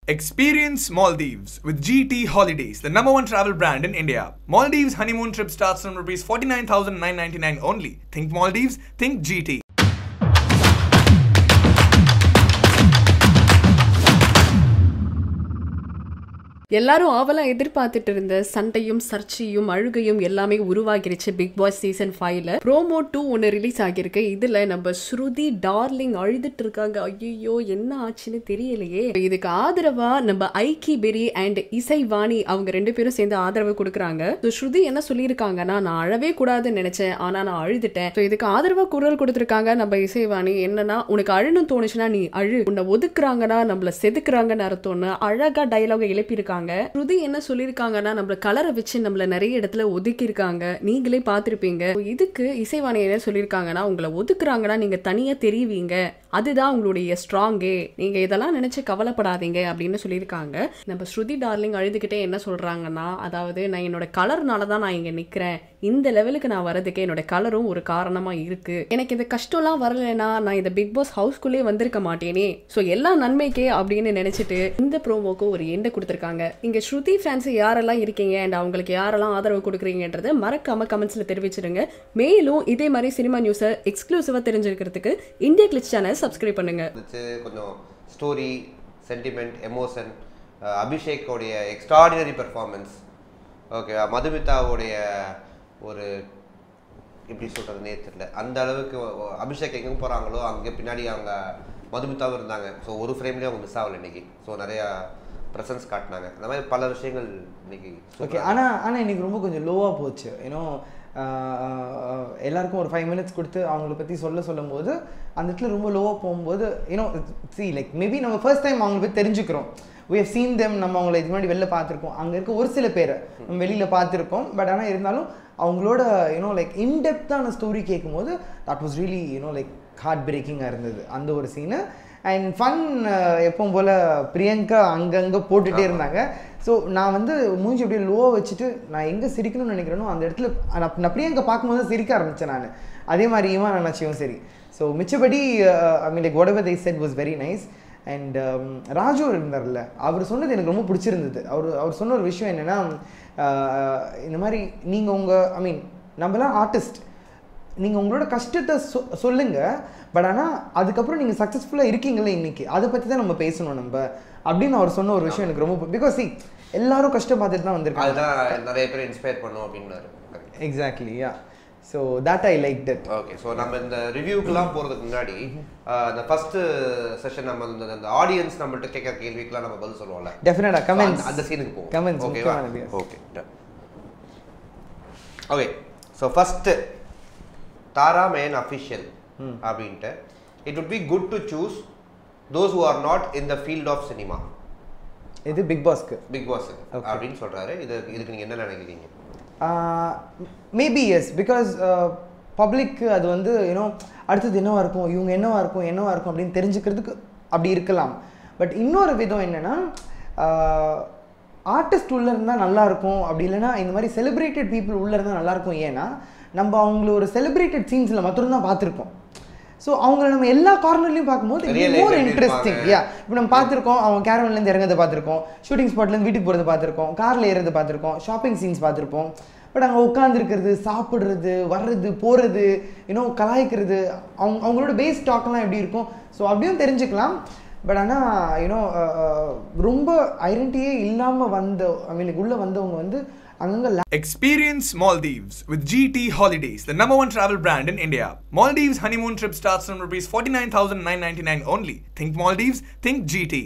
Experience Maldives with GT Holidays, the number one travel brand in India. Maldives honeymoon trip starts from rupees 49,999 only. Think Maldives, think GT. எல்லாரும் ஆவலா எதிர்பார்த்துட்டு இருந்த சண்டையும் சர்ச்சையும் அழுகையும் எல்லாமே உருவாகிருச்சு பிக் பாஸ் சீசன் ஃபைவ்ல ப்ரோமோ டூ ஒன்று ரிலீஸ் ஆகியிருக்கு இதுல நம்ம ஸ்ருதி டார்லிங் அழுதுட்டு இருக்காங்க ஐயோ என்ன ஆச்சுன்னு தெரியலையே இதுக்கு ஆதரவா நம்ம ஐக்கி பெரி அண்ட் இசை வாணி அவங்க ரெண்டு பேரும் சேர்ந்து ஆதரவு கொடுக்குறாங்க So, ஸ்ருதி என்ன சொல்லியிருக்காங்கன்னா நான் அழவே கூடாதுன்னு நினைச்சேன் ஆனா நான் அழுதுட்டேன் So, இதுக்கு ஆதரவா குரல் கொடுத்துருக்காங்க நம்ம இசைவாணி என்னன்னா உனக்கு அழுன்னு தோணுச்சுன்னா நீ அழு உன்னை ஒதுக்குறாங்கன்னா நம்மள செதுக்குறாங்கன்னு அர்த்தம்னு அழகா டைலாக எழுப்பியிருக்காங்க ஸ்ருதி என்ன சொல்லியிருக்காங்கன்னா நம்மள கலரை வச்சு நம்மள நிறைய இடத்துல ஒதுக்கி இருக்காங்க நீங்களே பார்த்திருப்பீங்க இதுக்கு இசைவாணி என்ன சொல்லியிருக்காங்கன்னா உங்களை ஒதுக்குறாங்கன்னா நீங்க தனியா தெரிவிங்க அதுதான் உங்களுடைய ஸ்ட்ராங்கே நீங்க இதெல்லாம் நினைச்சு கவலைப்படாதீங்க அப்படின்னு சொல்லியிருக்காங்க நம்ம ஸ்ருதி டார்லிங் அழுதுகிட்டே என்ன சொல்றாங்கன்னா அதாவது நான் என்னோட கலர்னால தான் நான் இங்க நிக்கிறேன் இந்த லெவலுக்கு நான் வரதுக்கு என்னோட கலரும் ஒரு காரணமா இருக்கு எனக்கு இந்த கஷ்டம்லாம் வரலைன்னா நான் இந்த பிக் பாஸ் ஹவுஸ்குள்ளே வந்திருக்க மாட்டேனே ஸோ எல்லா நன்மைக்கே அப்படின்னு நினைச்சிட்டு இந்த ப்ரோமோக்கு ஒரு எண்டை கொடுத்துருக்காங்க இங்க ஸ்ருதி ஃபேன்ஸ் யாரெல்லாம் இருக்கீங்க அண்ட் அவங்களுக்கு யாரெல்லாம் ஆதரவு கொடுக்குறீங்கன்றத மறக்காம கமெண்ட்ஸ்ல தெரிவிச்சிருங்க மேலும் இதே மாதிரி சினிமா நியூஸை எக்ஸ்க்ளூசிவா தெரிஞ்சுக்கிறதுக்கு இந்தியா கிளிச் சேனல் சப்ஸ்கிரைப் பண்ணுங்க இருந்துச்சு கொஞ்சம் ஸ்டோரி சென்டிமெண்ட் எமோஷன் அபிஷேக்கோடைய எக்ஸ்ட்ராடினரி பெர்ஃபார்மன்ஸ் ஓகே மதுமிதாவுடைய ஒரு எப்படி சொல்கிறதுனே தெரியல அந்த அளவுக்கு ஒ- ஒ- அபிஷேக் எங்கே போகிறாங்களோ அங்கே பின்னாடி அவங்க மதுமிதாவும் இருந்தாங்க ஸோ ஒரு ஃப்ரேம்லேயே அவங்க மிஸ் ஆகல இன்னைக்கு ஸோ நிறையா ப்ரெசன்ஸ் காட்டினாங்க அந்த மாதிரி பல விஷயங்கள் இன்னைக்கு ஓகே ஆனால் ஆனால் இன்னைக்கு ரொம்ப கொஞ்சம் லோவாக போச்சு ஏன்னோ எல்லாருக்கும் ஒரு ஃபைவ் மினிட்ஸ் கொடுத்து அவங்கள பற்றி சொல்ல சொல்லும் போது அந்த இடத்துல ரொம்ப லோவாக போகும்போது ஏன்னோ சி லைக் மேபி நம்ம ஃபர்ஸ்ட் டைம் அவங்கள பற்றி தெரிஞ்சுக்கிறோம் we have seen them நம்ம அவங்கள இது முன்னாடி வெளில பார்த்துருக்கோம் அங்கே இருக்க ஒரு சில பேரை நம்ம வெளியில் பார்த்துருக்கோம் பட் ஆனால் இருந்தாலும் அவங்களோட யூனோ லைக் இன்டெப்த்தான ஸ்டோரி கேட்கும்போது that was really you know like heart பிரேக்கிங்காக இருந்தது அந்த ஒரு சீனு அண்ட் ஃபன் எப்பவும் போல் பிரியங்கா அங்கங்கே போட்டுகிட்டே இருந்தாங்க ஸோ நான் வந்து மூஞ்சி அப்படியே லோவாக வச்சுட்டு நான் எங்கே சிரிக்கணும்னு நினைக்கிறேனோ அந்த இடத்துல நான் நான் பிரியங்கா பார்க்கும்போது சிரிக்க ஆரம்பித்தேன் நான் அதே மாதிரி இவன் நினச்சியும் சரி ஸோ மிச்சபடி I mean like whatever they said was very nice and Raju இருந்தார்ல அவர் சொன்னது எனக்கு ரொம்ப பிடிச்சிருந்தது அவர் அவர் சொன்ன ஒரு விஷயம் என்னென்னா இந்த மாதிரி நீங்கள் உங்கள் ஐ மீன் நம்மலாம் ஆர்டிஸ்ட் நீங்கள் உங்களோட கஷ்டத்தை சொ சொல்லுங்க பட் ஆனால் அதுக்கப்புறம் நீங்கள் சக்ஸஸ்ஃபுல்லாக இருக்கீங்களே இன்னைக்கு அதை பற்றி தான் நம்ம பேசணும் நம்ம அப்படின்னு அவர் சொன்ன ஒரு விஷயம் எனக்கு ரொம்ப பிகாஸ் சி எல்லாரும் கஷ்டப்பட்டுட்டு தான் வந்திருக்காங்க அதுதான் நிறைய பேர் இன்ஸ்பயர் பண்ணும் அப்படின்னாரு exactly yeah so that I like that okay so நம்ம இந்த ரிவ்யூக்கெல்லாம் போகிறதுக்கு முன்னாடி ஆஹ், இந்த ஃபர்ஸ்ட் செஷன் நம்ம இந்த அந்த ஆடியன்ஸ் நம்மள்ட்ட கேட்குற கேள்விக்கெல்லாம் நம்ம பதில் சொல்லுவோம்ல டெஃபினட்டா So, கமெண்ட்ஸ் அந்த- அந்த சீனுக்கு போவோம் Comments, ஓகேவா முக்கியமானது, yes. Okay okay so first தாரா மேன் அஃபிஷியல் அப்படின்ட்டு it would be good to choose those who are not in the field of cinema இது பிக் பாஸ்க்கு பிக் பாஸ் அப்படின்னு சொல்றாரு இது இதுக்கு நீங்க என்ன நினைக்கிறீங்க மேபி எஸ் பிகாஸ் பப்ளிக்கு அது வந்து யூனோ அடுத்தது என்னவா இருக்கும் இவங்க என்னவா இருக்கும் என்னவா இருக்கும் அப்படின்னு தெரிஞ்சுக்கிறதுக்கு அப்படி இருக்கலாம் பட் இன்னொரு விதம் என்னன்னா ஆர்டிஸ்ட் உள்ளே இருந்தால் நல்லா இருக்கும் அப்படி இல்லைன்னா இந்த மாதிரி செலிப்ரேட்டட் பீப்புள் உள்ளே இருந்தால் நல்லா இருக்கும் ஏன்னா நம்ம அவங்கள ஒரு செலிப்ரேட்டட் சீன்ஸில் மட்டும்தான் பார்த்துருக்கோம் ஸோ அவங்கள நம்ம எல்லா கார்னர்லையும் பார்க்கும்போது Real life மோர் எப்படி இன்ட்ரெஸ்டிங் இருப்பாங்க? யா இப்போ நம்ம பார்த்துருக்கோம் அவங்க கேரவன்லேருந்து இறங்குறத பார்த்துருக்கோம் ஷூட்டிங் ஸ்பாட்லேருந்து வீட்டுக்கு போகிறது பார்த்துருக்கோம் காரில் ஏறது பார்த்துருக்கோம் ஷாப்பிங் சீன்ஸ் பார்த்துருப்போம் பட் அங்கே உட்காந்துருக்கிறது சாப்பிட்றது வர்றது போகிறது இன்னும் கலாய்க்கிறது அவங்க அவங்களோட பேஸ் டாக்லாம் எப்படி இருக்கும் ஸோ அப்படியும் தெரிஞ்சுக்கலாம் பட் ஆனால் யூனோ ரொம்ப ஐடென்டிட்டியே இல்லாமல் வந்த ஐ மீன் உள்ளே வந்தவங்க வந்து அங்கங்கே Experience Maldives with GT Holidays, the number one travel brand in India. Maldives honeymoon trip starts from rupees 49,999 only. Think Maldives, think GT.